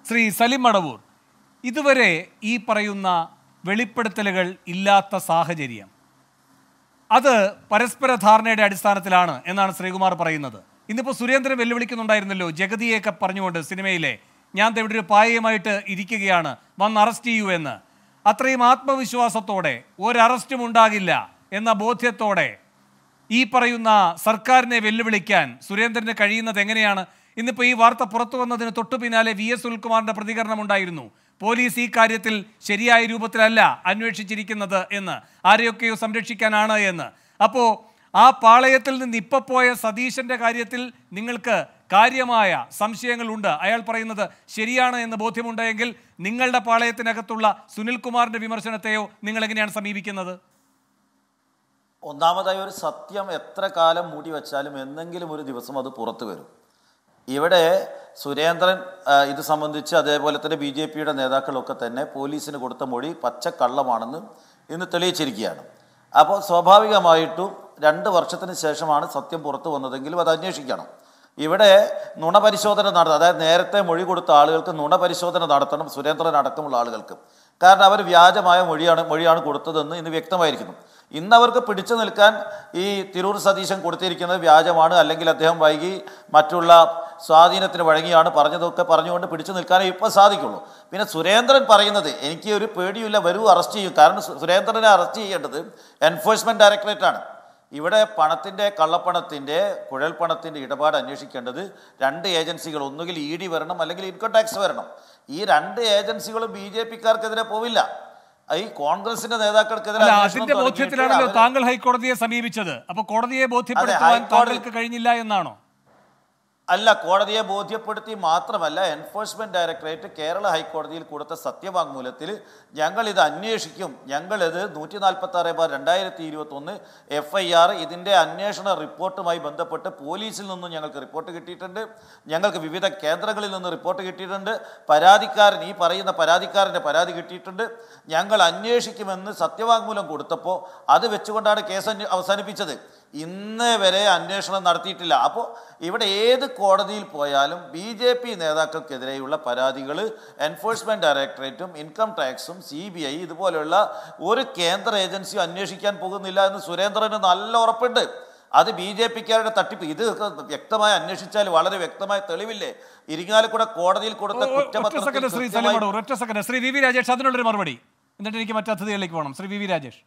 ശ്രീ സലിം മടവൂർ ഇതുവരെ ഈ പറയുന്ന വെളിപ്പെടുത്തലുകൾ ഇല്ലാത്ത സാഹചര്യം അത് പരസ്പര ധാരണയുടെ അടിസ്ഥാനത്തിലാണ് എന്നാണ് ശ്രീകുമാർ പറയുന്നത് ഇന്നിപ്പോൾ സുരേന്ദ്രൻ വെല്ലുവിളിക്കുന്നുണ്ടായിരുന്നല്ലോ ജഗതിയൊക്കെ പറഞ്ഞുകൊണ്ട് സിനിമയിലെ ഞാൻ ദേ ഇവിടെ ഒരു പായയുമായിട്ട് ഇരിക്കുകയാണ് വന്ന് അറസ്റ്റ് ചെയ്യൂ എന്ന് അത്രയും ആത്മവിശ്വാസത്തോടെ ഒരു അറസ്റ്റും ഉണ്ടാകില്ല എന്ന ബോധ്യത്തോടെ ഈ പറയുന്ന സർക്കാരിനെ വെല്ലുവിളിക്കാൻ സുരേന്ദ്രന് കഴിയുന്നത് എങ്ങനെയാണ് ഇന്നിപ്പോൾ ഈ വാർത്ത പുറത്തു വന്നതിന് തൊട്ടു പിന്നാലെ വി എസ് സുനിൽകുമാറിന്റെ പ്രതികരണം ഉണ്ടായിരുന്നു പോലീസ് ഈ കാര്യത്തിൽ ശരിയായ രൂപത്തിലല്ല അന്വേഷിച്ചിരിക്കുന്നത് എന്ന് ആരെയൊക്കെയോ സംരക്ഷിക്കാനാണ് എന്ന് അപ്പോൾ ആ പാളയത്തിൽ നിന്ന് ഇപ്പൊ പോയ സതീശന്റെ കാര്യത്തിൽ നിങ്ങൾക്ക് കാര്യമായ സംശയങ്ങളുണ്ട് അയാൾ പറയുന്നത് ശരിയാണ് എന്ന് ബോധ്യമുണ്ടെങ്കിൽ നിങ്ങളുടെ പാളയത്തിനകത്തുള്ള സുനിൽകുമാറിന്റെ വിമർശനത്തെയോ നിങ്ങൾ എങ്ങനെയാണ് സമീപിക്കുന്നത് ഒന്നാമതായി ഒരു സത്യം എത്ര കാലം മൂടി വെച്ചാലും എന്തെങ്കിലും ഒരു ദിവസം അത് പുറത്തു വരും ഇവിടെ സുരേന്ദ്രൻ ആ, ഇത് സംബന്ധിച്ച് അതേപോലെ തന്നെ ബി ജെ പിയുടെ നേതാക്കളൊക്കെ തന്നെ പോലീസിന് കൊടുത്ത മൊഴി പച്ചക്കള്ളമാണെന്ന് ഇന്ന് തെളിയിച്ചിരിക്കുകയാണ് അപ്പോൾ സ്വാഭാവികമായിട്ടും രണ്ട് വർഷത്തിന് ശേഷമാണ് സത്യം പുറത്തു വന്നതെങ്കിലും അത് അന്വേഷിക്കണം ഇവിടെ നുണപരിശോധന നടത്തുക അതായത് നേരത്തെ മൊഴി കൊടുത്ത ആളുകൾക്ക് നുണപരിശോധന നടത്തണം സുരേന്ദ്രൻ അടക്കമുള്ള ആളുകൾക്ക് കാരണം അവർ വ്യാജമായ മൊഴിയാണ് മൊഴിയാണ് കൊടുത്തതെന്ന് ഇന്ന് വ്യക്തമായിരിക്കുന്നു ഇന്ന് അവർക്ക് പിടിച്ചു നിൽക്കാൻ ഈ തിരൂർ സതീശൻ കൊടുത്തിരിക്കുന്നത് വ്യാജമാണ് അല്ലെങ്കിൽ അദ്ദേഹം വൈകി മറ്റുള്ള സ്വാധീനത്തിന് വഴങ്ങിയാണ് പറഞ്ഞതൊക്കെ പറഞ്ഞുകൊണ്ട് പിടിച്ചു നിൽക്കാനേ ഇപ്പോൾ സാധിക്കുള്ളൂ പിന്നെ സുരേന്ദ്രൻ പറയുന്നത് എനിക്ക് ഒരു പേടിയില്ല വരൂ അറസ്റ്റ് ചെയ്യും കാരണം സു- സുരേന്ദ്രനെ അറസ്റ്റ് ചെയ്യേണ്ടത് എൻഫോഴ്സ്മെൻറ്റ് ഡയറക്ടറേറ്റാണ് ഇവിടെ പണത്തിൻ്റെ കള്ളപ്പണത്തിൻ്റെ കുഴൽപ്പണത്തിൻ്റെ ഇടപാട് അന്വേഷിക്കേണ്ടത് രണ്ട് ഏജൻസികൾ ഒന്നുകിൽ ഇ ഡി വരണം അല്ലെങ്കിൽ ഇൻകം ടാക്സ് വരണം ഈ രണ്ട് ഏജൻസികളും ബി ജെ പിക്കാർക്കെതിരെ പോവില്ല ഈ കോൺഗ്രസിന്റെ നേതാക്കൾക്കെതിരെ അല്ല അന്വേഷണം അതിന്റെ തുടങ്ങിയിട്ട് ബോധ്യത്തിലാണല്ലോ അവര് താങ്കൾ ഹൈക്കോടതിയെ സമീപിച്ചത് അപ്പൊ കോടതിയെ ബോധ്യപ്പെടുത്താൻ ഹൈക്കോടതി- താങ്കൾക്ക് കഴിഞ്ഞില്ല എന്നാണോ അല്ല കോടതിയെ ബോധ്യപ്പെടുത്തി മാത്രമല്ല എൻഫോഴ്സ്മെന്റ് ഡയറക്ടറേറ്റ് കേരള ഹൈക്കോടതിയിൽ കൊടുത്ത സത്യവാങ്മൂലത്തിൽ ഞങ്ങൾ ഇത് അന്വേഷിക്കും ഞങ്ങളിത് നൂറ്റി നാൽപ്പത്തി ആറ് ബാർ രണ്ടായിരത്തി ഇരുപത്തി ഒന്ന് എഫ് ഐ ആർ ഇതിൻ്റെ അന്വേഷണ റിപ്പോർട്ടുമായി ബന്ധപ്പെട്ട് പോലീസിൽ നിന്നും ഞങ്ങൾക്ക് റിപ്പോർട്ട് കിട്ടിയിട്ടുണ്ട് ഞങ്ങൾക്ക് വിവിധ കേന്ദ്രങ്ങളിൽ നിന്ന് റിപ്പോർട്ട് കിട്ടിയിട്ടുണ്ട് പരാതിക്കാരൻ ഈ പറയുന്ന പരാതിക്കാരൻ്റെ പരാതി കിട്ടിയിട്ടുണ്ട് ഞങ്ങൾ അന്വേഷിക്കുമെന്ന് സത്യവാങ്മൂലം കൊടുത്തപ്പോൾ അത് വെച്ചുകൊണ്ടാണ് കേസ് അന്വേ- അവസാനിപ്പിച്ചത് ഇന്ന് വരെ അന്വേഷണം നടത്തിയിട്ടില്ല അപ്പോൾ ഇവിടെ ഏത് കോടതിയിൽ പോയാലും ബി ജെ പി നേതാക്കൾക്കെതിരെയുള്ള പരാതികൾ എൻഫോഴ്സ്മെൻറ്റ് ഡയറക്ടറേറ്റും ഇൻകം ടാക്സും സി ബി ഐ ഇതുപോലെയുള്ള ഒരു കേന്ദ്ര ഏജൻസിയും അന്വേഷിക്കാൻ പോകുന്നില്ല എന്ന് സുരേന്ദ്രന് നല്ല ഉറപ്പുണ്ട് അത് ബി ജെ പിക്കാരുടെ തട്ടിപ്പ് ഇത് ഒക്കെ വ്യക്തമായി അന്വേഷിച്ചാൽ വളരെ വ്യക്തമായ തെളിവില്ലേ ഇരിങ്ങാലക്കുട കോടതിയിൽ കൊടുത്ത ഒ- ഒറ്റ സെക്കൻഡ് ശ്രീ കുറ്റപത്രത്തിൽ സലിമടൂർ ഒറ്റ second Shri V V Rajesh അതിനുള്ളൊരു മറുപടി എന്നിട്ട് എനിക്ക് മറ്റു അതിഥികളിലേക്ക് പോകണം ശ്രീ വി വി രാജേഷ്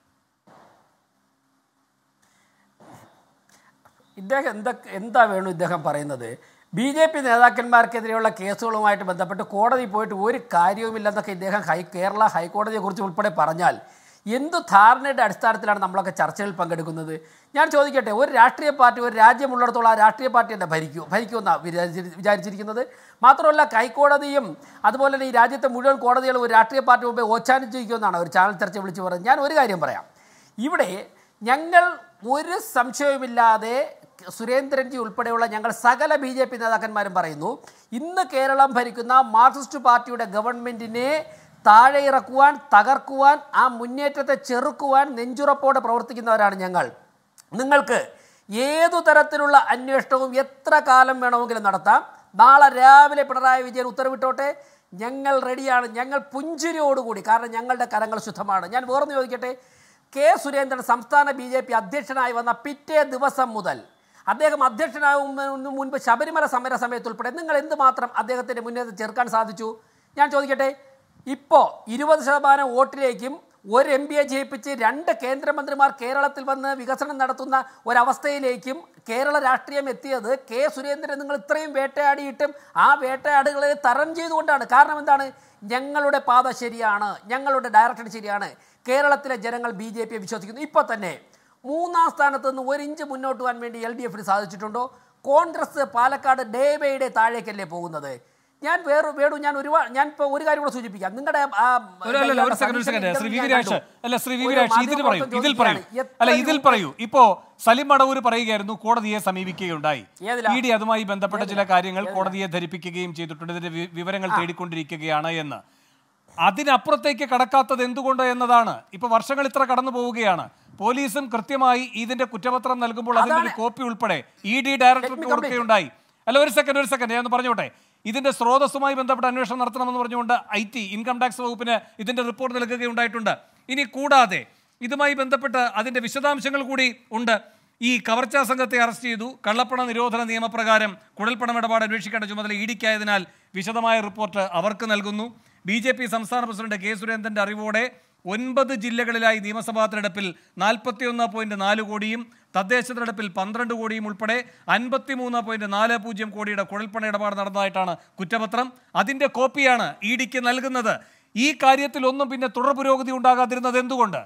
ഇദ്ദേഹം എന്താ എന്താ വേണു ഇദ്ദേഹം പറയുന്നത് ബി ജെ പി നേതാക്കന്മാർക്കെതിരെയുള്ള കേസുകളുമായിട്ട് ബന്ധപ്പെട്ട് കോടതി പോയിട്ട് ഒരു കാര്യവുമില്ലെന്നൊക്കെ ഇദ്ദേഹം ഹൈ കേരള ഹൈക്കോടതിയെക്കുറിച്ച് ഉൾപ്പെടെ പറഞ്ഞാൽ എന്തു ധാരണയുടെ അടിസ്ഥാനത്തിലാണ് നമ്മളൊക്കെ ചർച്ചയിൽ പങ്കെടുക്കുന്നത് ഞാൻ ചോദിക്കട്ടെ ഒരു രാഷ്ട്രീയ പാർട്ടി ഒരു രാജ്യമുള്ളിടത്തോളം ആ രാഷ്ട്രീയ പാർട്ടി എന്താ ഭരിക്കൂ ഭരിക്കുമെന്നാണ് വിചാരിച്ചി- വിചാരിച്ചിരിക്കുന്നത് മാത്രമല്ല ഹൈക്കോടതിയും അതുപോലെ തന്നെ ഈ രാജ്യത്തെ മുഴുവൻ കോടതികളും ഒരു രാഷ്ട്രീയ പാർട്ടി മുമ്പേ ഓച്ചാനിച്ചിരിക്കുമെന്നാണ് ഒരു ചാനൽ ചർച്ച വിളിച്ച് പറയുന്നത് ഞാൻ ഒരു കാര്യം പറയാം ഇവിടെ ഞങ്ങൾ ഒരു സംശയവുമില്ലാതെ സുരേന്ദ്രൻജി ഉൾപ്പെടെയുള്ള ഞങ്ങൾ സകല ബി ജെ പി നേതാക്കന്മാരും പറയുന്നു ഇന്ന് കേരളം ഭരിക്കുന്ന മാർക്സിസ്റ്റ് പാർട്ടിയുടെ ഗവൺമെൻറ്റിനെ താഴെ ഇറക്കുവാൻ തകർക്കുവാൻ ആ മുന്നേറ്റത്തെ ചെറുക്കുവാൻ നെഞ്ചുറപ്പോടെ പ്രവർത്തിക്കുന്നവരാണ് ഞങ്ങൾ നിങ്ങൾക്ക് ഏതു തരത്തിലുള്ള അന്വേഷണവും എത്ര കാലം വേണമെങ്കിലും നടത്താം നാളെ രാവിലെ പിണറായി വിജയൻ ഉത്തരവിട്ടോട്ടെ ഞങ്ങൾ റെഡിയാണ് ഞങ്ങൾ പുഞ്ചിരിയോടുകൂടി കാരണം ഞങ്ങളുടെ കരങ്ങൾ ശുദ്ധമാണ് ഞാൻ വേറൊന്ന് ചോദിക്കട്ടെ കെ സുരേന്ദ്രൻ സംസ്ഥാന ബി ജെ പി അധ്യക്ഷനായി വന്ന പിറ്റേ ദിവസം മുതൽ അദ്ദേഹം അധ്യക്ഷനാകുന്നതിന് മുൻപ് ശബരിമല സമര സമയത്ത് ഉൾപ്പെടെ നിങ്ങൾ എന്തുമാത്രം അദ്ദേഹത്തിൻ്റെ മുന്നേറ്റം ചേർക്കാൻ സാധിച്ചു ഞാൻ ചോദിക്കട്ടെ ഇപ്പോൾ ഇരുപത് ശതമാനം വോട്ടിലേക്കും ഒരു എം പിയെ ജയിപ്പിച്ച് രണ്ട് കേന്ദ്രമന്ത്രിമാർ കേരളത്തിൽ വന്ന് വികസനം നടത്തുന്ന ഒരവസ്ഥയിലേക്കും കേരള രാഷ്ട്രീയം എത്തിയത് കെ സുരേന്ദ്രൻ നിങ്ങൾ ഇത്രയും വേട്ടയാടിയിട്ടും ആ വേട്ടയാടുകളെ തരം ചെയ്തുകൊണ്ടാണ് കാരണം എന്താണ് ഞങ്ങളുടെ പാത ശരിയാണ് ഞങ്ങളുടെ ഡയറക്ഷൻ ശരിയാണ് കേരളത്തിലെ ജനങ്ങൾ ബി ജെ പിയെ വിശ്വസിക്കുന്നു ഇപ്പോൾ തന്നെ മൂന്നാം സ്ഥാനത്ത് നിന്ന് ഒരു ഇഞ്ച് മുന്നോട്ട് പോകാൻ വേണ്ടി എൽ ഡി എഫിന് സാധിച്ചിട്ടുണ്ടോ Congress Palakkad day by day താഴേക്കല്ലേ പോകുന്നത് ഞാൻ വേറെ വേണു ഞാൻ ഒരുപാട് ഞാൻ ഇപ്പോൾ ഒരു കാര്യം കൂടെ സൂചിപ്പിക്കാം നിങ്ങളുടെ ആ ഒരു അല്ലല്ല ഒരു സെക്കൻഡ് ഒരു second Shri V V Raj അല്ല ശ്രീ വി വി രാജ് ഇതിൽ പറയൂ ഇതിൽ പറയൂ അല്ല ഇതിൽ പറയൂ ഇപ്പോ സലിം മടവൂർ പറയുകയായിരുന്നു കോടതിയെ സമീപിക്കുകയുണ്ടായി ഏതിലാ? ഇ ഡി അതുമായി ബന്ധപ്പെട്ട ചില കാര്യങ്ങൾ കോടതിയെ ധരിപ്പിക്കുകയും ചെയ്തിട്ടുണ്ട് ഇതിന്റെ വി- വിവരങ്ങൾ തേടിക്കൊണ്ടിരിക്കുകയാണ് എന്ന് അതിനപ്പുറത്തേക്ക് കടക്കാത്തത് എന്തുകൊണ്ട് എന്നതാണ് ഇപ്പൊ വർഷങ്ങൾ ഇത്ര കടന്നു പോവുകയാണ് പോലീസും കൃത്യമായി ഇതിന്റെ കുറ്റപത്രം നൽകുമ്പോൾ അതിന്റെ ഒരു അതാണ്. കോപ്പി ഉൾപ്പെടെ ഇ ഡി ഡയറക്ടർക്ക് Let me complete. കൊടുക്കുകയുണ്ടായി അല്ല ഒരു സെക്കൻഡ് ഒരു സെക്കൻഡ് ഞാൻ ഒന്ന് പറഞ്ഞോട്ടെ ഇതിന്റെ സ്രോതസ്സുമായി ബന്ധപ്പെട്ട അന്വേഷണം നടത്തണമെന്ന് പറഞ്ഞുകൊണ്ട് ഐ ടി ഇൻകം ടാക്സ് വകുപ്പിന് ഇതിന്റെ റിപ്പോർട്ട് നൽകുകയുണ്ടായിട്ടുണ്ട് ഇനി കൂടാതെ ഇതുമായി ബന്ധപ്പെട്ട് അതിന്റെ വിശദാംശങ്ങൾ കൂടി ഉണ്ട് ഈ കവർച്ചാ സംഘത്തെ അറസ്റ്റ് ചെയ്തു കള്ളപ്പണ നിരോധന നിയമപ്രകാരം കുഴൽപ്പണം ഇടപാട് അന്വേഷിക്കേണ്ട ചുമതല ഇടിക്കായതിനാൽ വിശദമായ റിപ്പോർട്ട് അവർക്ക് നൽകുന്നു ബി ജെ പി സംസ്ഥാന പ്രസിഡന്റ് കെ സുരേന്ദ്രന്റെ അറിവോടെ ഒൻപത് ജില്ലകളിലായി നിയമസഭാ തെരഞ്ഞെടുപ്പിൽ നാൽപ്പത്തിയൊന്ന് പോയിന്റ് നാല് കോടിയും തദ്ദേശ തെരഞ്ഞെടുപ്പിൽ പന്ത്രണ്ട് കോടിയും ഉൾപ്പെടെ അൻപത്തിമൂന്ന് പോയിന്റ് നാല് പൂജ്യം കോടിയുടെ കുഴൽപ്പണ ഇടപാട് നടന്നതായിട്ടാണ് കുറ്റപത്രം അതിന്റെ കോപ്പിയാണ് ഇ ഡിക്ക് നൽകുന്നത് ഈ കാര്യത്തിൽ ഒന്നും പിന്നെ തുടർ പുരോഗതി ഉണ്ടാകാതിരുന്നത് എന്തുകൊണ്ട്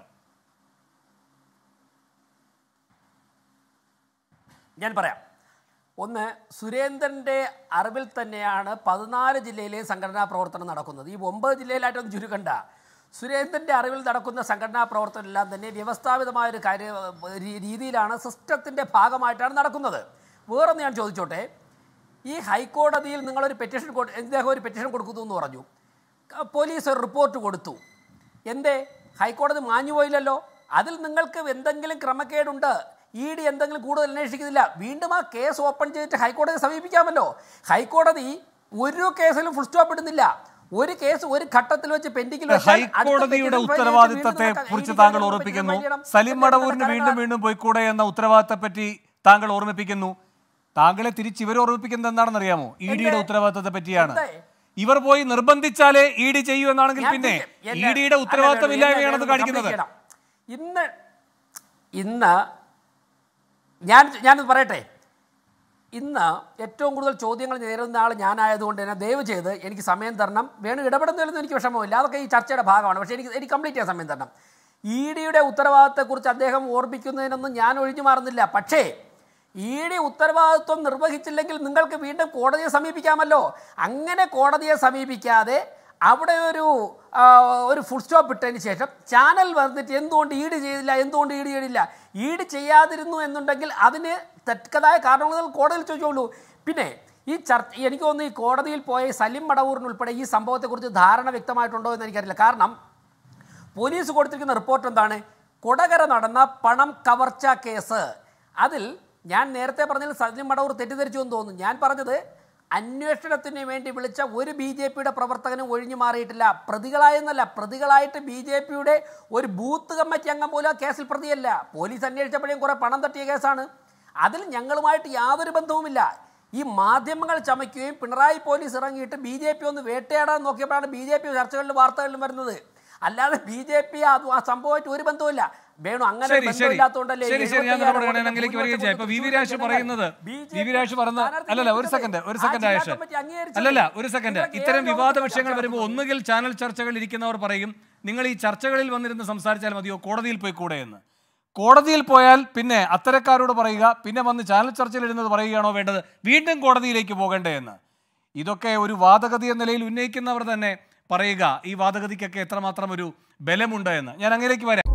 ഞാൻ പറയാം ഒന്ന് സുരേന്ദ്രൻ്റെ അറിവിൽ തന്നെയാണ് പതിനാല് ജില്ലയിലെ സംഘടനാ പ്രവർത്തനം നടക്കുന്നത് ഈ ഒമ്പത് ജില്ലയിലായിട്ടൊന്നും ചുരുക്കണ്ട സുരേന്ദ്രൻ്റെ അറിവിൽ നടക്കുന്ന സംഘടനാ പ്രവർത്തനമെല്ലാം തന്നെ വ്യവസ്ഥാപിതമായ ഒരു കാര്യ രീ- രീതിയിലാണ് സിസ്റ്റത്തിൻ്റെ ഭാഗമായിട്ടാണ് നടക്കുന്നത് വേറൊന്ന് ഞാൻ ചോദിച്ചോട്ടെ ഈ ഹൈക്കോടതിയിൽ നിങ്ങളൊരു പെറ്റീഷൻ കൊടു ഇദ്ദേഹം ഒരു പെറ്റീഷൻ കൊടുക്കുന്നു എന്ന് പറഞ്ഞു ക- പോലീസ് ഒരു റിപ്പോർട്ട് കൊടുത്തു എന്തേ ഹൈക്കോടതി മാഞ്ഞുപോയില്ലല്ലോ അതിൽ നിങ്ങൾക്ക് എന്തെങ്കിലും ക്രമക്കേടുണ്ട് ഇ ഡി എന്തെങ്കിലും കൂടുതൽ അന്വേഷിക്കുന്നില്ല വീണ്ടും ആ കേസ് ഓപ്പൺ ചെയ്തിട്ട് ഹൈക്കോടതിയെ സമീപിക്കാമല്ലോ ഹൈക്കോടതി ഒരു കേസിലും ഫുൾ സ്റ്റോപ്പ് ഇടുന്നില്ല ഒരു കേസ് ഒരു ഘട്ടത്തിൽ വെച്ച് പെൻഡിങ്ങിൽ ഹൈക്കോടതിയുടെ ഉത്തരവാദിത്തത്തെ കുറിച്ച് താങ്കൾ ഓർമ്മിപ്പിക്കുന്നു സലിം മടവൂരിന് വീണ്ടും വീണ്ടും പോയിക്കൂടെ എന്ന ഉത്തരവാദിത്തത്തെ പറ്റി താങ്കൾ ഓർമ്മിപ്പിക്കുന്നു താങ്കളെ തിരിച്ച് ഇവർ ഓർമ്മിപ്പിക്കുന്നത് എന്താണെന്ന് അറിയാമോ ഇ ഡിയുടെ എന്തേ? ഉത്തരവാദിത്തത്തെ പറ്റിയാണ് എന്തേ? ഇവർ പോയി നിർബന്ധിച്ചാലേ ഇ ഡി ചെയ്യൂ എന്നാണെങ്കിൽ ഞാൻ പിന്നെ തിരിച്ച് ഇ എന്നെ- ഡിയുടെ അല്ല, ഉത്തരവാദിത്തമില്ലായ്മയാണ് അത് എന്നെ കാണിക്കുന്നത് complete ചെയ്യണം. ഇന്ന് ഇന്ന് ഞാൻ ഞാനത് പറയട്ടെ ഇന്ന് ഏറ്റവും കൂടുതൽ ചോദ്യങ്ങൾ നേരിടുന്ന ആൾ ഞാനായതുകൊണ്ട് തന്നെ ദയവ് ചെയ്ത് എനിക്ക് സമയം തരണം വേണം ഇടപെടുന്നതിലൊന്നും എനിക്ക് വിഷമമില്ല അതൊക്കെ ഈ ചർച്ചയുടെ ഭാഗമാണ് പക്ഷേ എനിക്ക് എനിക്ക് കംപ്ലീറ്റ് ചെയ്യാൻ സമയം തരണം ഇ ഡിയുടെ ഉത്തരവാദിത്തത്തെക്കുറിച്ച് അദ്ദേഹം ഓർമ്മിക്കുന്നതിനൊന്നും ഞാൻ ഒഴിഞ്ഞു മാറുന്നില്ല പക്ഷേ ഇ ഡി ഉത്തരവാദിത്വം നിർവഹിച്ചില്ലെങ്കിൽ നിങ്ങൾക്ക് വീണ്ടും കോടതിയെ സമീപിക്കാമല്ലോ അങ്ങനെ കോടതിയെ സമീപിക്കാതെ അവിടെ ഒരു ആ, ഒരു ഫുൾ സ്റ്റോപ്പ് ഇട്ടതിന് ശേഷം ചാനൽ വന്നിട്ട് എന്തുകൊണ്ട് ഈട് ചെയ്തില്ല എന്തുകൊണ്ട് ഈട് ചെയ്തില്ല ഈട് ചെയ്യാതിരുന്നു എന്നുണ്ടെങ്കിൽ അതിന് തെറ്റതായ കാരണങ്ങൾ കോടതിയിൽ ചോദിച്ചോളൂ പിന്നെ ഈ ചർച്ച എനിക്ക് തോന്നുന്നു ഈ കോടതിയിൽ പോയ സലിം മടവൂറിനുൾപ്പെടെ ഈ സംഭവത്തെക്കുറിച്ച് ധാരണ വ്യക്തമായിട്ടുണ്ടോ എന്ന് എനിക്കറിയില്ല കാരണം പോലീസ് കൊടുത്തിരിക്കുന്ന റിപ്പോർട്ട് എന്താണ് കൊടകര നടന്ന പണം കവർച്ച കേസ് അതിൽ ഞാൻ നേരത്തെ പറഞ്ഞതിൽ സജിൻ മടവൂർ തെറ്റിദ്ധരിച്ചു എന്ന് തോന്നുന്നു ഞാൻ പറഞ്ഞത് അന്വേഷണത്തിന് വേണ്ടി വിളിച്ച ഒരു ബി ജെ പിയുടെ പ്രവർത്തകനും ഒഴിഞ്ഞു മാറിയിട്ടില്ല പ്രതികളായെന്നല്ല പ്രതികളായിട്ട് ബി ജെ പിയുടെ ഒരു ബൂത്ത് കമ്മിറ്റി അംഗം പോലും ആ കേസിൽ പ്രതിയല്ല പോലീസ് അന്വേഷിച്ചപ്പോഴേയും കുറേ പണം തട്ടിയ കേസാണ് അതിൽ ഞങ്ങളുമായിട്ട് യാതൊരു ബന്ധവുമില്ല ഈ മാധ്യമങ്ങൾ ചമയ്ക്കുകയും പിണറായി പോലീസ് ഇറങ്ങിയിട്ട് ബി ജെ പി ഒന്ന് വേട്ടയാടാൻ നോക്കിയപ്പോഴാണ് ബി ജെ പി ചർച്ചകളിലും വാർത്തകളിലും വരുന്നത് അല്ലാതെ ബി ജെ പി അത് ആ സംഭവമായിട്ട് ഒരു ബന്ധവുമില്ല വേണു അങ്ങനെ ഒരു ശരി ശരി ബന്ധമില്ലാത്തതുകൊണ്ടല്ലേ ശരി ശരി ഞാൻ 75 നമ്മുടെ വോട്ടിന്റെ ഗണനയിലേക്ക് വരികയും ഭൂരിപക്ഷം ചെയ്യാം ഇപ്പൊ വി വി രാജ് കൊടുത്ത് പറയുന്നത് BJP വി വി രാജ് പറയുന്നത് സ്ഥാനാർത്ഥി അല്ലല്ല ഒരു ജയിച്ചത് സെക്കൻഡ് ഒരു ആ സെക്കൻഡ് ജില്ലാ ആയിഷ കമ്മിറ്റി അംഗീകരിച്ചത് അല്ലല്ല ഒരു സെക്കൻഡ് ഇവിടെ ഇത്തരം കേരള വിവാദ ലോകത്ത് വിഷയങ്ങൾ ചർച്ച വരുമ്പോൾ നടത്തുന്നു. ഒന്നുകിൽ ചാനൽ ചർച്ചകളിൽ ഇരിക്കുന്നവർ പറയും നിങ്ങൾ ഈ ചർച്ചകളിൽ വന്നിരുന്ന് സംസാരിച്ചാൽ മതിയോ കോടതിയിൽ പോയി കൂടെ എന്ന് കോടതിയിൽ പോയാൽ പിന്നെ അത്തരക്കാരോട് പറയുക പിന്നെ വന്ന് ചാനൽ ചർച്ചയിൽ ഇരുന്നത് പറയുകയാണോ വേണ്ടത് വീണ്ടും കോടതിയിലേക്ക് പോകണ്ടേ എന്ന് ഇതൊക്കെ ഒരു വാദഗതി എന്ന നിലയിൽ ഉന്നയിക്കുന്നവർ തന്നെ പറയുക ഈ വാദഗതിക്കൊക്കെ എത്രമാത്രം ഒരു ബലമുണ്ട് എന്ന് ഞാൻ അങ്ങനെയൊക്കെ വരാം